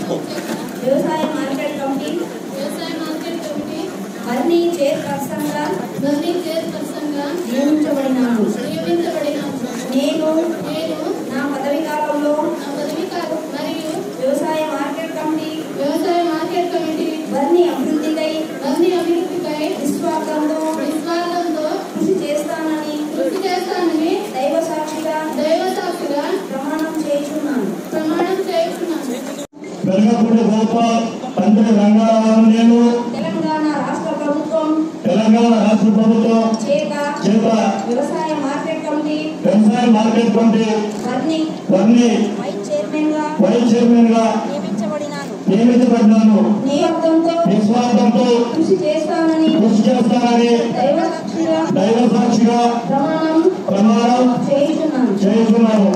వ్యవసాయ market committee వ్యవసాయ market committee Varni చైర్పర్సన్గా బర్నీ చైర్పర్సన్గా నియమించబడినాను నియమించబడినాను నేను నేను నా పదవి కాలంలో నా పదవి కాలం మరియు వ్యవసాయ మార్కెట్ కమిటీ వ్యవసాయ మార్కెట్ కమిటీ బర్నీ అభివృద్ధికై బర్నీ అభివృద్ధిపై నిస్వార్థంతో నిస్వార్థంతో కృషి చేస్తానని కృషి చేస్తానని దైవ సాక్షిగా దైవ సాక్షిగా ప్రమాణం చేయుచున్నాను ప్రమాణం చేస్తున్నాను వెలగపూడి గోపాల్ తండ్రి రంగారావు నేను తెలంగాణ రాష్ట్ర ప్రభుత్వం తెలంగాణ రాష్ట్ర ప్రభుత్వం చేత చేత వ్యవసాయ మార్కెట్ కమిటీ వ్యవసాయ మార్కెట్ కమిటీ బర్నీ వారిని వైస్ చైర్మన్ గా వైస్ చైర్మన్ గా నియమించబడినాను నియమించబడినాను నియమితంతో నిస్వార్థంతో కృషి చేస్తానని కృషి చేస్తానని దైవ సాక్షిగా దైవ సాక్షిగా ప్రమాణం ప్రమాణం చేయుచున్నాను చేస్తున్నాను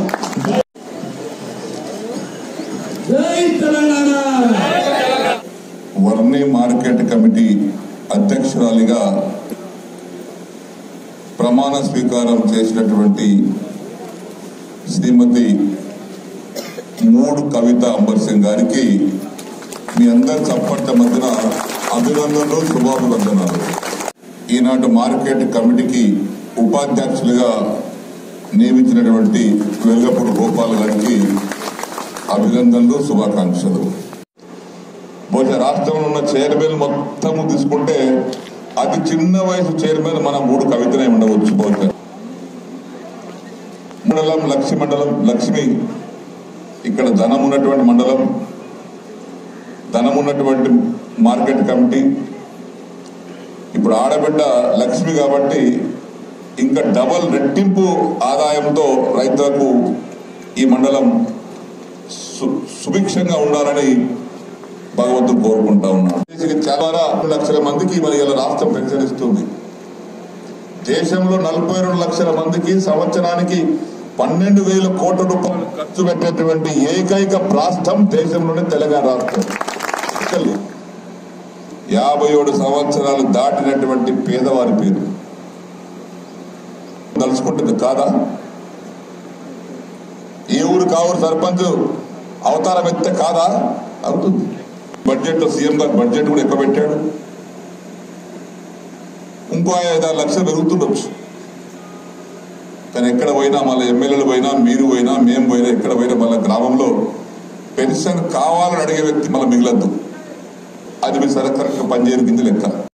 జై తెలంగాణ వర్ణి మార్కెట్ కమిటీ అధ్యక్షురాలిగా ప్రమాణ స్వీకారం చేసినటువంటి శ్రీమతి మూడు కవిత అంబర్ సింగ్ గారికి మీ అందరి చప్పట్ల మధ్యన అభినందనలు శుభాభివందనాలు ఈనాటి మార్కెట్ కమిటీకి ఉపాధ్యక్షులుగా నియమించినటువంటి వెల్గపూడి గోపాల్ గారికి అభినందనలు శుభాకాంక్షలు బహుశా రాష్ట్రంలో ఉన్న చైర్మన్ మొత్తం తీసుకుంటే అతి చిన్న వయసు చైర్మన్ మన మూడు కవితనే ఉండవచ్చు బహుశా మండలం లక్ష్మి మండలం లక్ష్మి ఇక్కడ ధనం ఉన్నటువంటి మండలం ధనం ఉన్నటువంటి మార్కెట్ కమిటీ ఇప్పుడు ఆడబిడ్డ లక్ష్మి కాబట్టి ఇంకా డబల్ రెట్టింపు ఆదాయంతో రైతులకు ఈ మండలం సు- సుభిక్షంగా ఉండాలని భగవంతుడు కోరుకుంటా ఉన్నాడు దేశంలో చాలా లక్షల మందికి మరి ఇలా రాష్ట్రం పెన్షన్ ఇస్తుంది దేశంలో నలభై రెండు లక్షల మందికి సంవత్సరానికి పన్నెండు వేల కోట్ల రూపాయలు ఖర్చు పెట్టేటువంటి ఏకైక రాష్ట్రం దేశంలోనే తెలంగాణ రాష్ట్రం ఇక్కడ లేదు. యాభై ఏడు సంవత్సరాలు దాటినటువంటి పేదవారి పేరు తలుచుకుంటుంది కాదా ఏ ఊరు కావురు సర్పంచ్ అవతారం ఎత్తే కాదా అవుతుంది బడ్జెట్ లో సీఎం గారు బడ్జెట్ కూడా ఎక్కువ పెట్టాడు ఇంకో ఐదారు లక్షలు పెరుగుతుండొచ్చు కానీ ఎక్కడ పోయినా మళ్ళీ ఎమ్మెల్యేలు పోయినా మీరు పోయినా మేము పోయినా ఎక్కడ పోయినా మళ్ళీ గ్రామంలో పెన్షన్ కావాలని అడిగే వ్యక్తి మళ్ళీ మిగలద్దు అది మీ సరే కరెక్ట్గా పనిచేయని కింద లెక్క